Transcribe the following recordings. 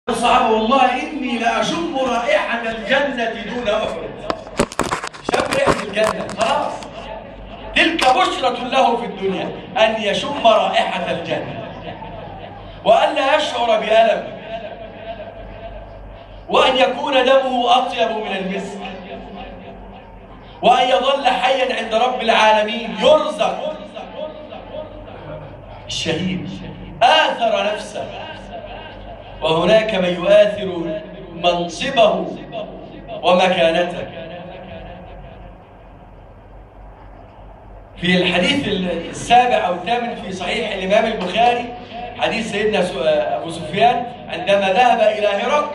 الصحابة والله إني لأشم رائحة الجنة دون أحد شم ريحة الجنة خلاص تلك بشرة له في الدنيا أن يشم رائحة الجنة وأن لا يشعر بألم وأن يكون دمه أطيب من المسك وأن يظل حيا عند رب العالمين يرزق الشهيد آثر نفسه وهناك من يؤثر منصبه ومكانته في الحديث السابع أو الثامن في صحيح الإمام البخاري حديث سيدنا أبو سفيان عندما ذهب إلى هرقل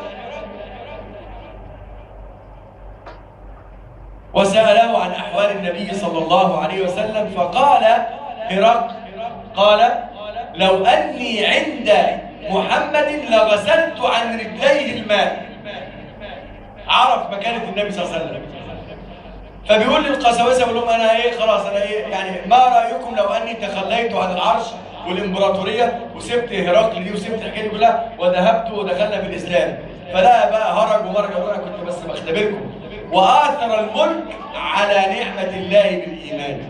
وسأله عن أحوال النبي صلى الله عليه وسلم فقال هرقل قال لو أني عند محمد لغسلت عن رجليه الماء عرف مكانة النبي صلى الله عليه وسلم فبيقول للقساوسة بيقول لهم أنا إيه خلاص أنا إيه يعني ما رأيكم لو أني تخليت عن العرش والإمبراطورية وسبت هرقل دي وسبت الحكاية دي كلها وذهبت ودخلنا في الإسلام فلا بقى هرج ومرج أنا كنت بس بختبركم وآثر الملك على نعمة الله بالإيمان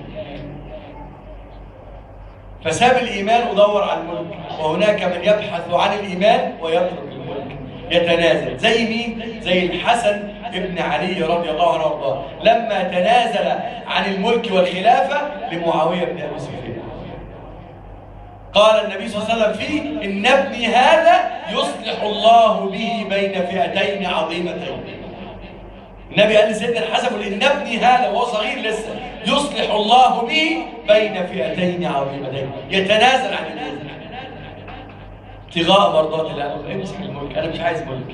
فساب الإيمان ودور على الملك وهناك من يبحث عن الإيمان ويترك الملك يتنازل زي مين؟ زي الحسن ابن علي رضي الله عنه وارضاه لما تنازل عن الملك والخلافة لمعاوية بن أبي سفيان قال النبي صلى الله عليه وسلم فيه إن ابني هذا يصلح الله به بين فئتين عظيمتين النبي قال لسيدنا الحسن ان ابني هذا وهو صغير لسه يصلح الله به بين فئتين عظيمتين يتنازل عن الملك ابتغاء مرضات الله امسك الملك انا مش عايز ملك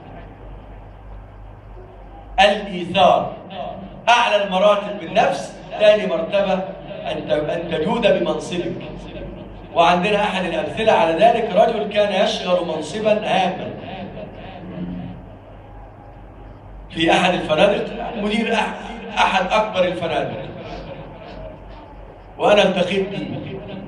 الايثار اعلى المراتب بالنفس ثاني مرتبه ان ان تجود بمنصبك وعندنا احد الامثله على ذلك رجل كان يشغل منصبا هاما في احد الفنادق مدير احد اكبر الفنادق وانا التقيت به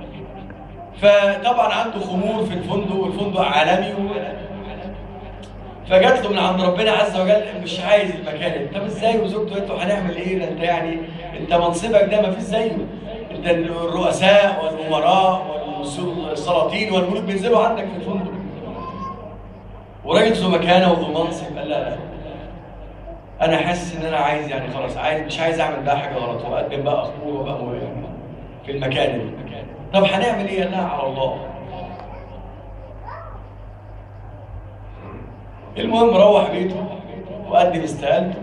فطبعا عنده خمور في الفندق والفندق عالمي و... فجات له من عند ربنا عز وجل مش عايز المكان طب ازاي وزوجته انتوا هنعمل ايه ده انت يعني انت منصبك ده ما فيش زيه انت الرؤساء والامراء والسلاطين والملوك بينزلوا عندك في الفندق وراجل ذو مكانه وذو منصب قال لا لا انا حاسس ان انا عايز يعني خلاص عايز مش عايز اعمل بقى حاجه غلط واقدم بقى اخبور وبقى في المكان ده طب هنعمل ايه لا على الله المهم روح بيته وقدم استقالته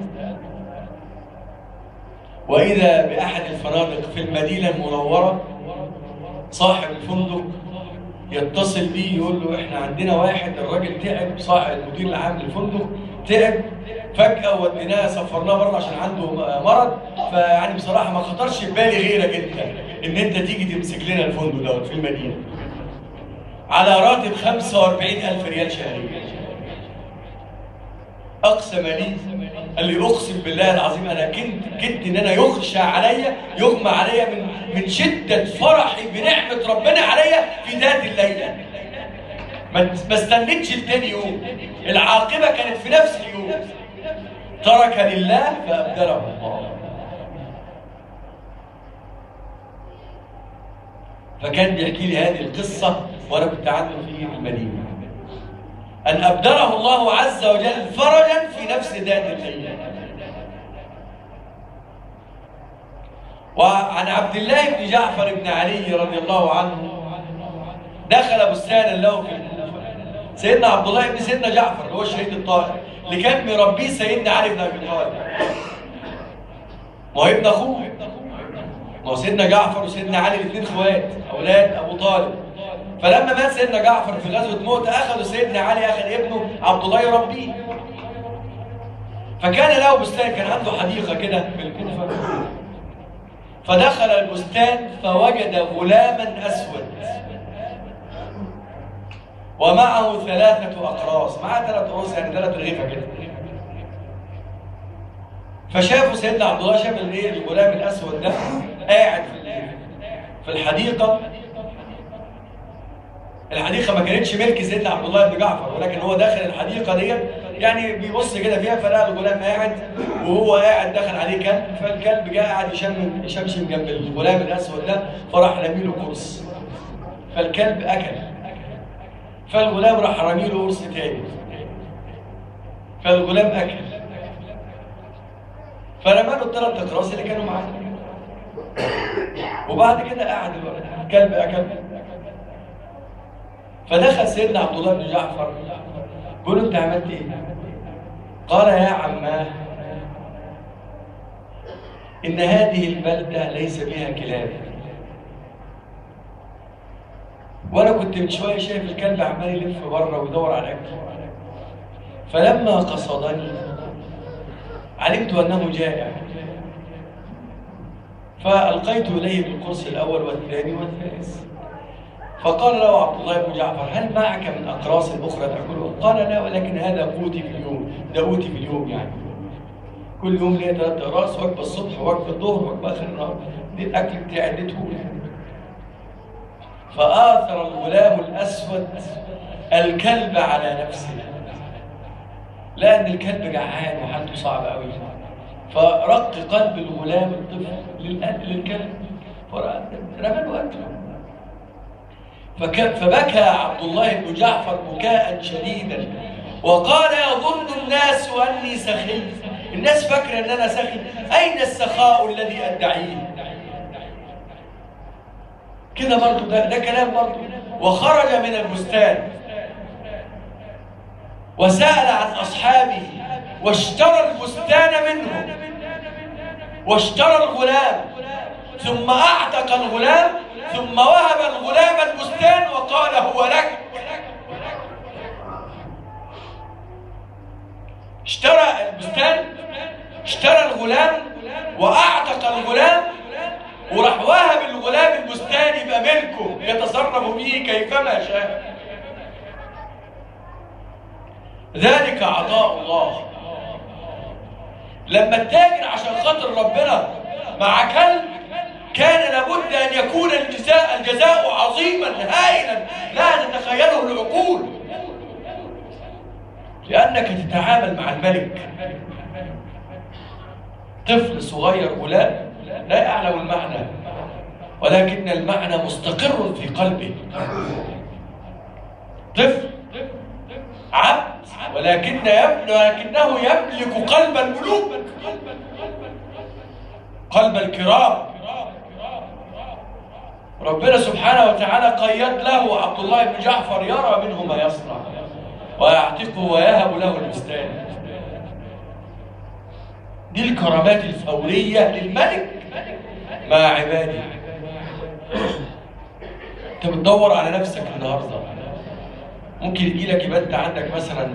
واذا باحد الفنادق في المدينه المنوره صاحب الفندق يتصل بيه يقول له احنا عندنا واحد الراجل تعب صاحب المدير العام للفندق تعب فجأة وديناه سفرناه بره عشان عنده مرض فيعني بصراحة ما خطرش في بالي غيرك انت ان انت تيجي تمسك لنا الفندق دوت في المدينة على راتب 45000 ريال شهريا اقسم لي قال لي اقسم بالله العظيم انا كنت كنت ان انا يخشى عليا يغمى عليا من من شده فرحي بنعمه ربنا عليا في ذات الليله ما استنيتش لتاني يوم العاقبه كانت في نفس اليوم ترك لله فابدله الله فكان بيحكي لي هذه القصه وانا كنت عنده في المدينه أن أبدله الله عز وجل فرجا في نفس ذات الليلة وعن عبد الله بن جعفر بن علي رضي الله عنه دخل بستانا له في سيدنا عبد الله بن سيدنا جعفر اللي هو الشهيد الطاهر اللي كان مربيه سيدنا علي بن ابي طالب ما هو ابن اخوه ما هو سيدنا جعفر وسيدنا علي الاثنين اخوات اولاد ابو طالب فلما مات سيدنا جعفر في غزوه موته اخذوا سيدنا علي اخذ ابنه عبد الله يربيه فكان له بستان كان عنده حديقه كده في الكوفه فدخل البستان فوجد غلاما اسود ومعه ثلاثة أقراص معاه ثلاث رؤوس يعني ثلاث رغيفة كده فشافوا سيدنا عبد الله شاف الايه الغلام الأسود ده قاعد في في الحديقة الحديقه ما كانتش ملك سيدنا عبد الله بن جعفر ولكن هو داخل الحديقه ديت يعني بيبص كده فيها فلقى الغلام قاعد وهو قاعد دخل عليه كلب فالكلب جاء قاعد يشم يشمشم جنب الغلام الاسود ده فراح رمي له قرص فالكلب اكل فالغلام راح رمي له قرص تاني فالغلام اكل فرمى له الثلاث اقراص اللي كانوا معاه وبعد كده قعد الكلب اكل فدخل سيدنا عبد الله بن جعفر بيقول له انت عملت ايه؟ قال يا عماه ان هذه البلده ليس بها كلاب وانا كنت من شويه شايف الكلب عمال يلف بره ويدور على الاكل فلما قصدني علمت انه جائع فالقيت اليه بالقرص الاول والثاني والثالث فقال له عبد الله بن جعفر هل معك من اقراص اخرى تاكلها؟ قال لا ولكن هذا قوتي في اليوم ده قوتي في اليوم يعني كل يوم ليا ثلاث اقراص وجبه الصبح وجبه الظهر وجبه اخر النهار دي الاكل بتاعي اديته فآثر الغلام الأسود الكلب على نفسه لأن الكلب جعان وحالته صعبة قوي فرق قلب الغلام الطفل للأكل للكلب فرمى له أكله فك- فبكى عبد الله بن جعفر بكاء شديدا وقال يظن الناس أني سخي الناس فاكرة أن أنا سخي أين السخاء الذي أدعيه كده برضه ده, ده كلام برضه وخرج من البستان وسأل عن أصحابه واشترى البستان منهم واشترى الغلام ثم أعتق الغلام ثم وهب الغلام البستان وقال هو لك اشترى البستان اشترى الغلام وأعتق الغلام وراح وهب الغلام البستان يبقى ملكه يتصرف به كيفما شاء ذلك عطاء الله لما التاجر عشان خاطر ربنا مع كلب كان لابد ان يكون الجزاء الجزاء عظيما هائلا لا تتخيله العقول لانك تتعامل مع الملك طفل صغير غلام لا يعلم المعنى ولكن المعنى مستقر في قلبه طفل عبد ولكن يملك ولكنه يملك قلب الملوك قلب الكرام ربنا سبحانه وتعالى قيد له عبد الله بن جعفر يرى منه ما يصنع ويعتقه ويهب له البستان دي الكرامات الفورية للملك مع عباده انت بتدور على نفسك النهارده ممكن يجي لك يبقى انت عندك مثلا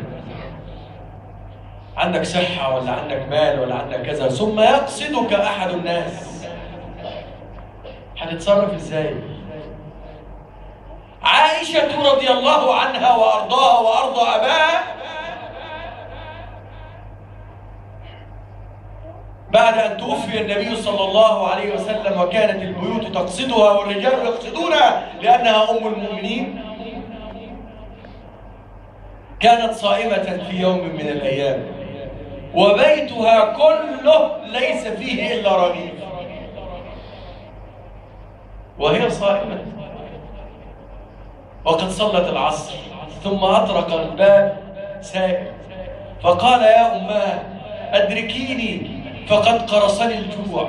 عندك صحة ولا عندك مال ولا عندك كذا ثم يقصدك أحد الناس هتتصرف ازاي؟ عائشة رضي الله عنها وأرضاها وأرضى أباها بعد أن توفي النبي صلى الله عليه وسلم وكانت البيوت تقصدها والرجال يقصدونها لأنها أم المؤمنين كانت صائمة في يوم من الأيام وبيتها كله ليس فيه إلا رغيف وهي صائمة وقد صلت العصر ثم أطرق الباب سائل فقال يا أماه أدركيني فقد قرصني الجوع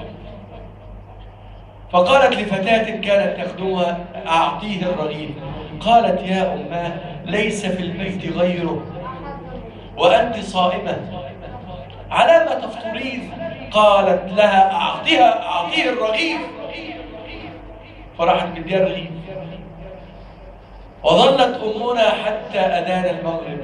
فقالت لفتاة كانت تخدمها أعطيه الرغيف قالت يا أماه ليس في البيت غيره وأنت صائمة على ما تفطرين قالت لها أعطيها أعطيه الرغيف فراحت مديها الرغيف وظلت أمنا حتى أذان المغرب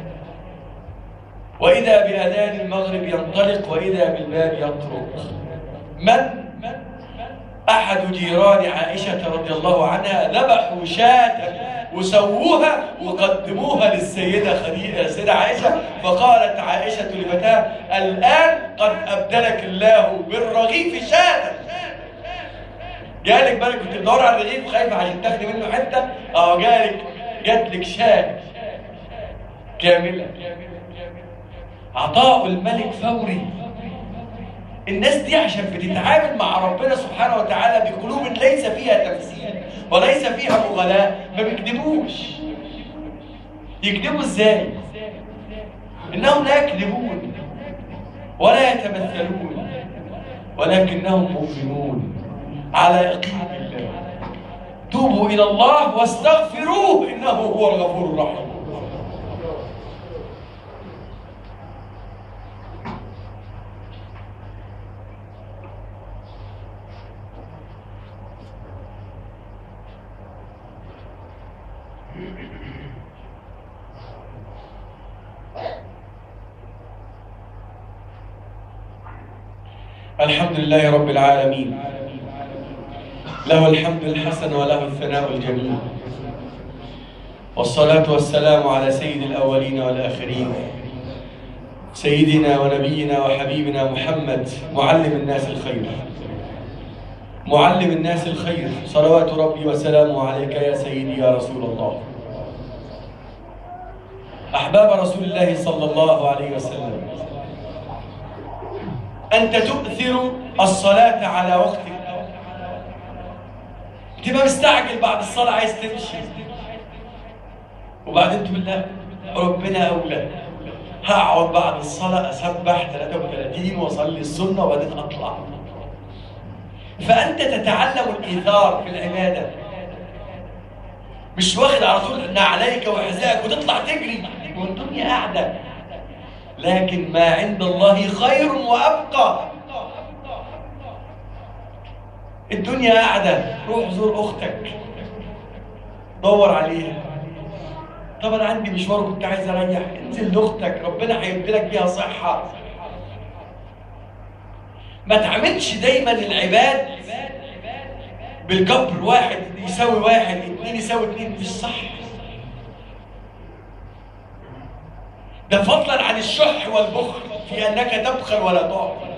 وإذا بأذان المغرب ينطلق وإذا بالباب يطرق من أحد جيران عائشة رضي الله عنها ذبحوا شاة وسووها وقدموها للسيدة خديجة السيدة عائشة فقالت عائشة لفتاة الآن قد أبدلك الله بالرغيف شاة جالك بالك كنت بتدور على الرغيف خايفه عشان تاخدي منه حته اه جالك جات لك شاة كامله عطاء الملك فوري الناس دي عشان بتتعامل مع ربنا سبحانه وتعالى بقلوب ليس فيها تمثيل وليس فيها مغالاة ما بيكذبوش يكذبوا ازاي؟ انهم لا يكذبون ولا يتمثلون ولكنهم مؤمنون على يقين الله توبوا الى الله واستغفروه انه هو الغفور الرحيم الحمد لله رب العالمين له الحمد الحسن وله الثناء الجميل والصلاة والسلام على سيد الأولين والآخرين سيدنا ونبينا وحبيبنا محمد معلم الناس الخير معلم الناس الخير صلوات ربي وسلامه عليك يا سيدي يا رسول الله أحباب رسول الله صلى الله عليه وسلم أنت تؤثر الصلاة على وقتك تبقى مستعجل بعد الصلاة عايز تمشي وبعدين تقول لا ربنا أولى هقعد بعد الصلاة أسبح 33 وأصلي السنة وبعدين أطلع فأنت تتعلم الإيثار في العبادة مش واخد على طول نعليك وحذائك وتطلع تجري والدنيا قاعدة لكن ما عند الله خير وأبقى الدنيا قاعدة روح زور أختك دور عليها طب أنا عندي مشوار كنت عايز أريح انزل لأختك ربنا هيبدلك بيها صحة ما تعملش دايما العباد بالجبر واحد يساوي واحد اتنين يساوي اتنين مش صح ده فضلا عن الشح والبخل في انك تبخل ولا تعطي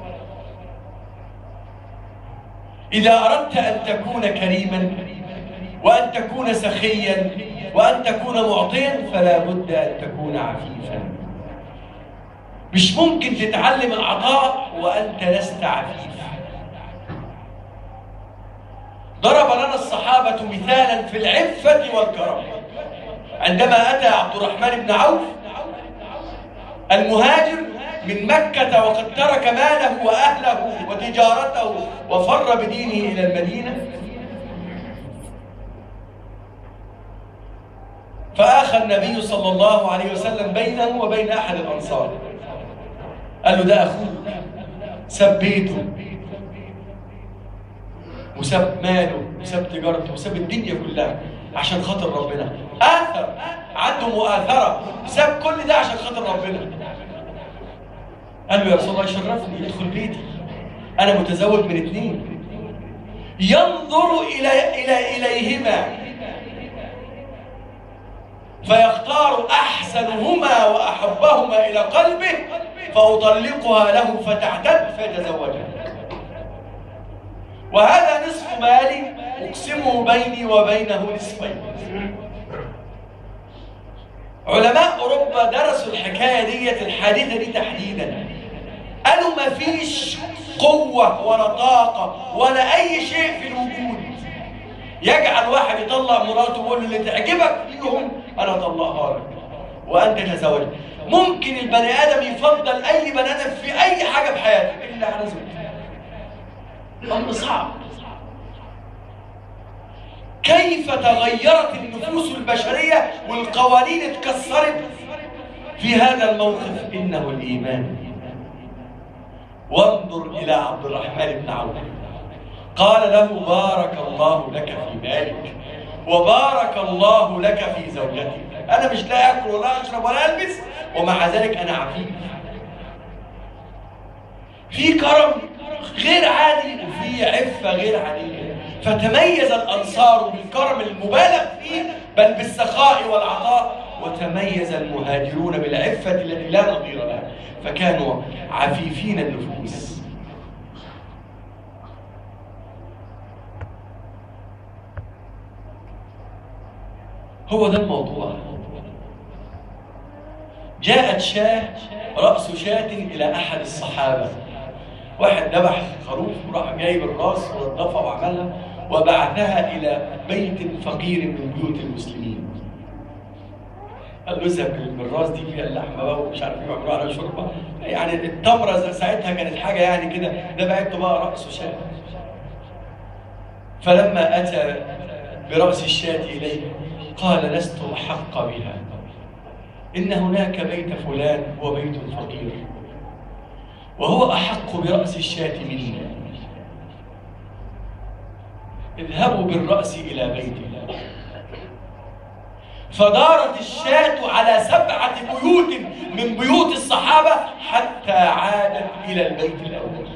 اذا اردت ان تكون كريما وان تكون سخيا وان تكون معطيا فلا بد ان تكون عفيفا مش ممكن تتعلم العطاء وانت لست عفيف ضرب لنا الصحابه مثالا في العفه والكرم عندما اتى عبد الرحمن بن عوف المهاجر من مكة وقد ترك ماله وأهله وتجارته وفر بدينه إلى المدينة فآخى النبي صلى الله عليه وسلم بينه وبين أحد الأنصار قال له ده أخوك ساب بيته وساب ماله وساب تجارته وساب الدنيا كلها عشان خاطر ربنا آثر عنده مؤاثرة ساب كل ده عشان خاطر ربنا قال له يا رسول الله يشرفني يدخل بيتي أنا متزوج من اثنين ينظر إلى إلى إليهما فيختار أحسنهما وأحبهما إلى قلبه فأطلقها له فتعتد فيتزوجها وهذا نصف مالي أقسمه بيني وبينه نصفين علماء أوروبا درسوا الحكاية ديت الحادثة دي تحديدا قالوا ما فيش قوة ولا طاقة ولا أي شيء في الوجود يجعل واحد يطلع مراته ويقول له اللي تعجبك فيهم أنا أطلقها لك وأنت تزوجها ممكن البني آدم يفضل أي بني آدم في أي حاجة في حياته إلا على زوجته أمر صعب كيف تغيرت النفوس البشرية والقوانين اتكسرت في هذا الموقف إنه الإيمان وانظر إلى عبد الرحمن بن عوف قال له بارك الله لك في مالك وبارك الله لك في زوجتك أنا مش لا أكل ولا أشرب ولا ألبس ومع ذلك أنا عفيف في كرم غير عادي وفي عفة غير عادية فتميز الأنصار بالكرم المبالغ فيه بل بالسخاء والعطاء وتميز المهاجرون بالعفة التي لا نظير لها فكانوا عفيفين النفوس هو ده الموضوع جاءت شاة رأس شاة إلى أحد الصحابة واحد ذبح خروف وراح جايب الراس ونظفها وعملها وبعثها إلى بيت فقير من بيوت المسلمين قال له اذهب بالراس دي فيها اللحمه بقى ومش عارف ايه ويعملوا عليها شوربه يعني التمره ساعتها كانت حاجه يعني كده ده بعته بقى راس شاة فلما اتى براس الشاة اليه قال لست احق بها ان هناك بيت فلان هو بيت فقير وهو احق براس الشاة مني اذهبوا بالراس الى بيته فدارت الشاة على سبعة بيوت من بيوت الصحابة حتى عادت إلى البيت الأول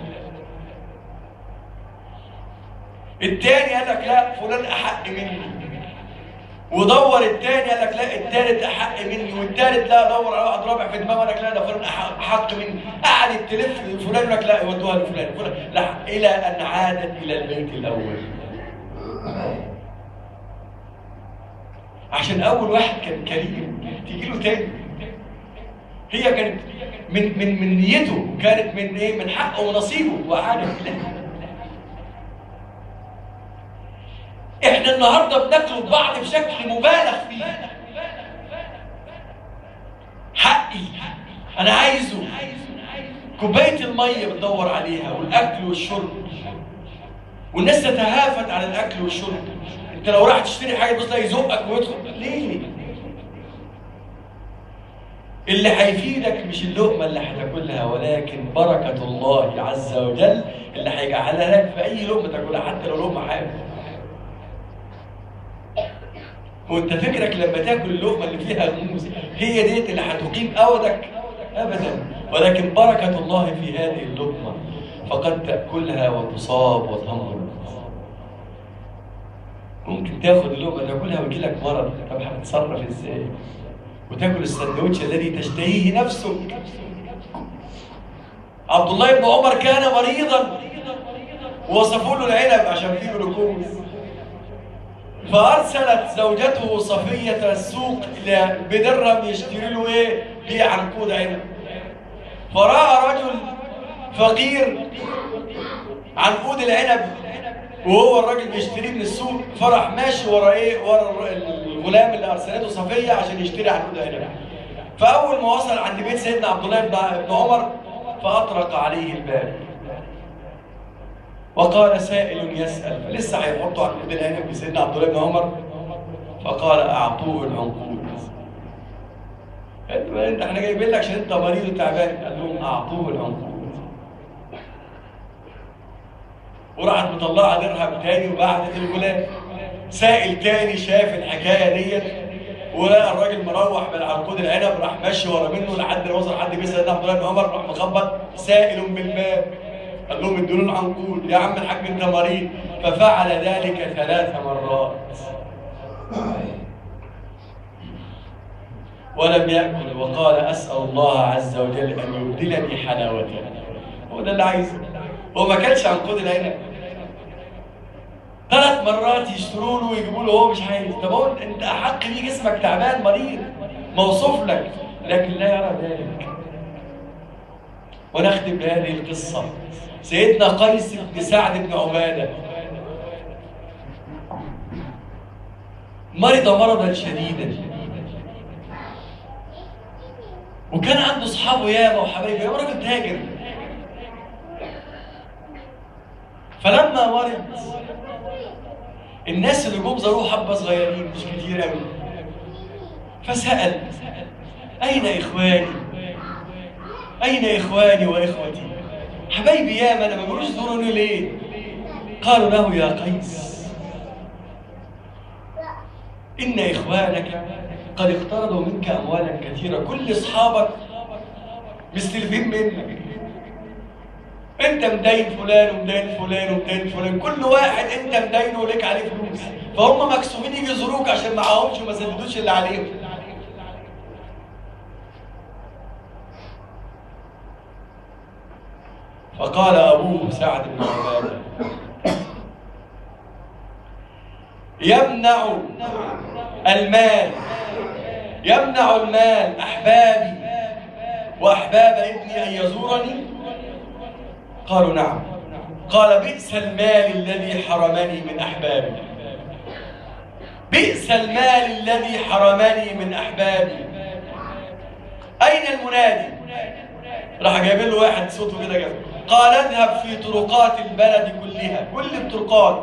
الثاني قال لك لا فلان أحق مني ودور الثاني قال لك لا الثالث أحق مني والثالث لا دور على واحد رابع في دماغه قال لك لا ده فلان أحق مني قعدت تلف فلان يقول لك لا يودوها لفلان فلان لا إلى أن عادت إلى البيت الأول عشان اول واحد كان كريم تيجي له تاني هي كانت من من من نيته كانت من ايه من حقه ونصيبه وعادت احنا النهارده بنطلب بعض بشكل مبالغ فيه حقي انا عايزه كوبايه الميه بتدور عليها والاكل والشرب والناس تتهافت على الاكل والشرب انت لو راح تشتري حاجه بص يزقك ويدخل ليه اللي هيفيدك مش اللقمه اللي هتاكلها ولكن بركه الله عز وجل اللي هيجعلها لك في اي لقمه تاكلها حتى لو لقمه حاجه وانت فكرك لما تاكل اللقمه اللي فيها غموس هي ديت اللي هتقيم اودك ابدا ولكن بركه الله في هذه اللقمه فقد تاكلها وتصاب وتمرض ممكن تاخد اللقمه تاكلها ويجي لك مرض طب هتتصرف ازاي؟ وتاكل السندوتش الذي تشتهيه نفسك عبد الله بن عمر كان مريضا ووصفوا له العنب عشان فيه جلوكوز فارسلت زوجته صفيه السوق بدرهم يشتري له ايه؟ بيع عنقود عنب فراى رجل فقير عنقود العنب وهو الراجل بيشتريه من السوق فرح ماشي ورا ايه ورا الغلام اللي ارسلته صفيه عشان يشتري عنقود عنب فاول ما وصل عند بيت سيدنا عبد الله بن عمر فاطرق عليه الباب وقال سائل يسال فلسه هيحطوا عنقود العنب لسيدنا عبد الله بن عمر فقال اعطوه العنقود انت احنا جايبين لك عشان انت مريض وتعبان قال لهم اعطوه العنقود وراحت مطلعه درهم تاني وبعتت الغلام سائل تاني شاف الحكايه ديت ولقى الراجل مروح من عنقود العنب راح ماشي ورا منه لحد ما وصل حد بيت سيدنا عبد الله بن عمر راح مخبط سائل بالباب قال لهم ادوا له العنقود يا عم الحاج انت مريض ففعل ذلك ثلاث مرات ولم يأكل وقال أسأل الله عز وجل أن يبدلني حلاوتها هو ده اللي عايزه هو ما كانش عنقود العنب ثلاث مرات يشتروا له ويجيبوا له هو مش عايز طب هو انت احق بيه جسمك تعبان مريض موصوف لك لكن لا يرى ذلك ونختم بهذه القصه سيدنا قيس بن سعد بن عباده مرض مرضا شديدا وكان عنده اصحابه ياما وحبايبه ياما راجل تاجر فلما مرض الناس اللي جم زاروه حبه صغيرين مش كتير قوي فسال اين اخواني اين اخواني واخوتي حبايبي ياما انا ما بيقولوش زوروني ليه قالوا له يا قيس ان اخوانك قد اقترضوا منك اموالا كثيره كل اصحابك مستلفين منك انت مدين فلان ومدين فلان ومدين فلان كل واحد انت مدينه وليك عليه فلوس فهم مكسوفين يجي يزوروك عشان معاهمش وما سددوش اللي عليهم فقال ابوه سعد بن عباده يمنع المال يمنع المال أحبابي وأحباب ابني أن يزورني قالوا نعم قال بئس المال الذي حرمني من أحبابي بئس المال الذي حرمني من أحبابي أين المنادي راح جايب له واحد صوته كده جنب قال اذهب في طرقات البلد كلها كل الطرقات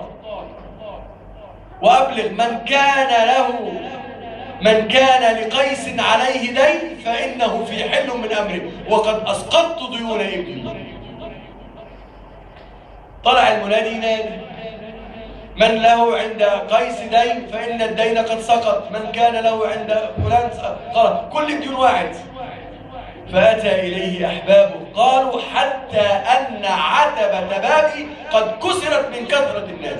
وأبلغ من كان له من كان لقيس عليه دين فإنه في حل من أمره وقد أسقطت ديون ابني طلع المنادي ينادي من له عند قيس دين فإن الدين قد سقط من كان له عند فلان خلاص كل الديون واحد فأتى إليه أحبابه قالوا حتى أن عتبة بابي قد كسرت من كثرة الناس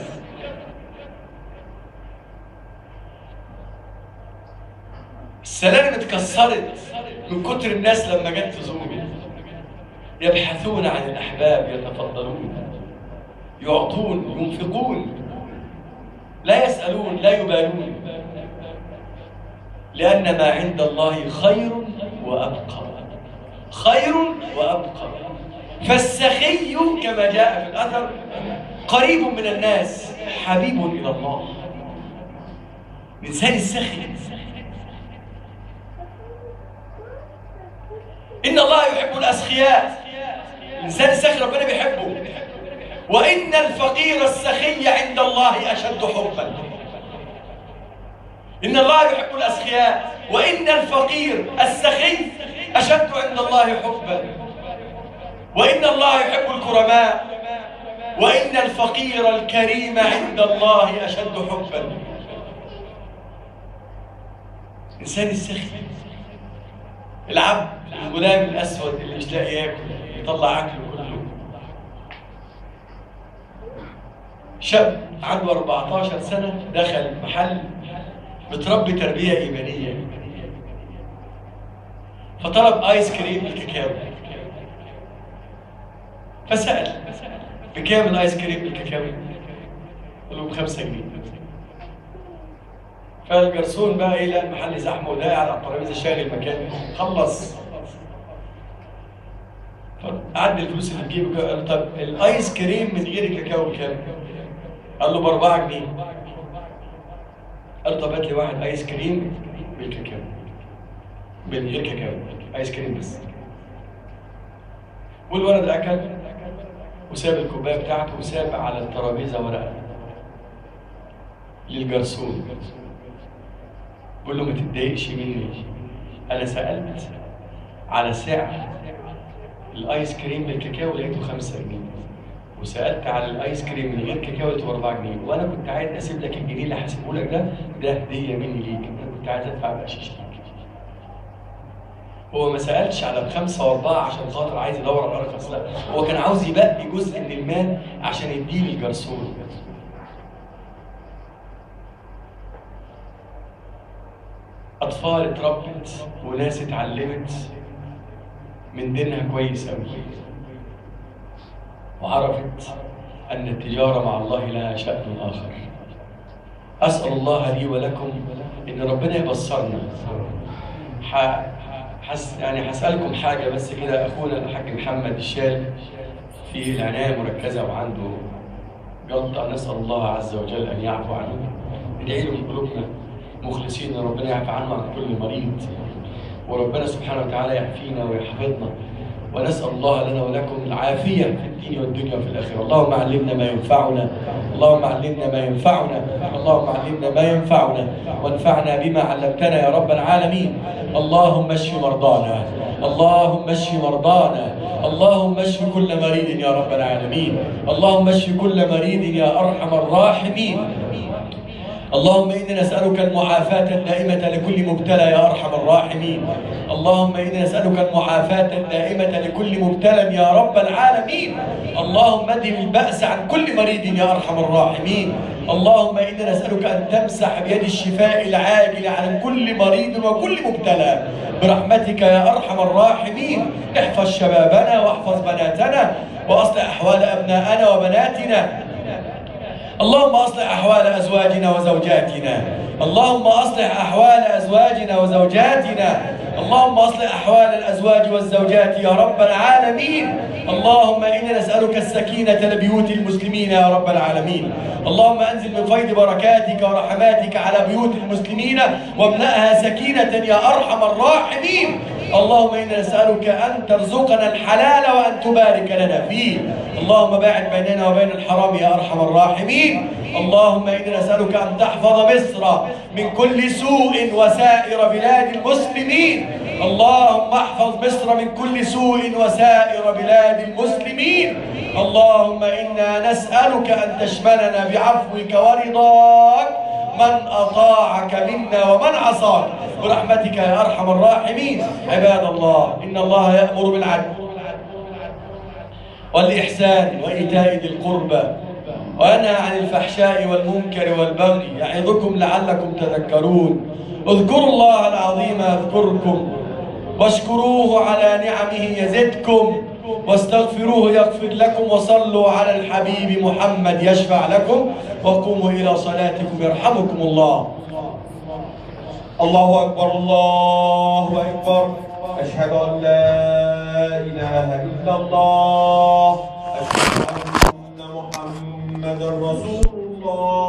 السلالم اتكسرت من كتر الناس لما جت تزورني يبحثون عن الأحباب يتفضلون يعطون ينفقون لا يسألون لا يبالون لأن ما عند الله خير وأبقى خير وأبقى فالسخي كما جاء في الأثر قريب من الناس حبيب إلى الله الإنسان السخي إن الله يحب الأسخياء الإنسان السخي ربنا بيحبه وإن الفقير السخي عند الله أشد حبا إن الله يحب الأسخياء وإن الفقير السخي أشد عند الله حبا وإن الله يحب الكرماء وإن الفقير الكريم عند الله أشد حبا إنسان السخي العبد الغلام الأسود اللي مش لاقي ياكل يطلع أكله كله شاب عنده 14 سنة دخل محل متربي تربية إيمانية فطلب آيس كريم بالكاكاو فسأل بكام الآيس كريم بالكاكاو؟ قال له بخمسة جنيه فالجرسون بقى ايه لقى المحل زحمه وده قاعد على الترابيزه شايل المكان خلص فعد الفلوس اللي في جيبه قال له طب الايس كريم من غير الكاكاو بكام؟ قال له ب 4 جنيه قال له طب هات لي واحد ايس كريم بالكاكاو من غير كاكاو ايس كريم بس والولد اكل وساب الكوبايه بتاعته وساب على الترابيزه ورقه للجرسون بقول له ما تتضايقش مني انا سالت على سعر الايس كريم بالكاكاو لقيته 5 جنيه وسالت على الايس كريم من غير كاكاو لقيته 4 جنيه وانا كنت عايز اسيب لك الجنيه اللي هسيبه لك ده ده هديه مني ليك انا كنت عايز ادفع بقشيش ليك هو ما سالش على بخمسه واربعه عشان خاطر عايز يدور على الارخص لا هو كان عاوز يبقي جزء من المال عشان يديه للجرسون أطفال اتربت وناس اتعلمت من دينها كويس أوي وعرفت أن التجارة مع الله لها شأن آخر أسأل الله لي ولكم إن ربنا يبصرنا ح... حس... يعني هسألكم حاجة بس كده أخونا الحاج محمد الشال في العناية المركزة وعنده جلطة نسأل الله عز وجل أن يعفو عنه ندعي له من قلوبنا مخلصين ان ربنا يعفى عنه عن كل مريض وربنا سبحانه وتعالى يعافينا ويحفظنا ونسأل الله لنا ولكم العافية في الدين والدنيا وفي الآخرة اللهم علمنا ما ينفعنا اللهم علمنا ما ينفعنا اللهم علمنا ما ينفعنا وانفعنا بما علمتنا يا رب العالمين اللهم اشف مرضانا اللهم اشف مرضانا اللهم اشف كل مريض يا رب العالمين اللهم اشف كل مريض يا أرحم الراحمين اللهم إنا نسألك المعافاة الدائمة لكل مبتلى يا أرحم الراحمين اللهم إنا نسألك المعافاة الدائمة لكل مبتلى يا رب العالمين اللهم ادم البأس عن كل مريض يا أرحم الراحمين اللهم إنا نسألك أن تمسح بيد الشفاء العاجل عن كل مريض وكل مبتلى برحمتك يا أرحم الراحمين احفظ شبابنا واحفظ بناتنا وأصلح أحوال أبنائنا وبناتنا اللهم اصلح احوال ازواجنا وزوجاتنا اللهم أصلح أحوال أزواجنا وزوجاتنا اللهم أصلح أحوال الأزواج والزوجات يا رب العالمين اللهم إنا نسألك السكينة لبيوت المسلمين يا رب العالمين اللهم أنزل من فيض بركاتك ورحماتك على بيوت المسلمين واملأها سكينة يا أرحم الراحمين اللهم إنا نسألك أن ترزقنا الحلال وأن تبارك لنا فيه اللهم باعد بيننا وبين الحرام يا أرحم الراحمين اللهم إنا نسألك أن تحفظ مصر من كل سوء وسائر بلاد المسلمين اللهم احفظ مصر من كل سوء وسائر بلاد المسلمين اللهم إنا نسألك أن تشملنا بعفوك ورضاك من أطاعك منا ومن عصاك برحمتك يا أرحم الراحمين عباد الله إن الله يأمر بالعدل والإحسان وإيتاء ذي القربى وينهى عن الفحشاء والمنكر والبغي يعظكم لعلكم تذكرون اذكروا الله العظيم يذكركم واشكروه على نعمه يزدكم واستغفروه يغفر لكم وصلوا على الحبيب محمد يشفع لكم وقوموا إلى صلاتكم يرحمكم الله الله أكبر الله أكبر أشهد أن لا إله إلا الله أشهد أن محمدا رسول الله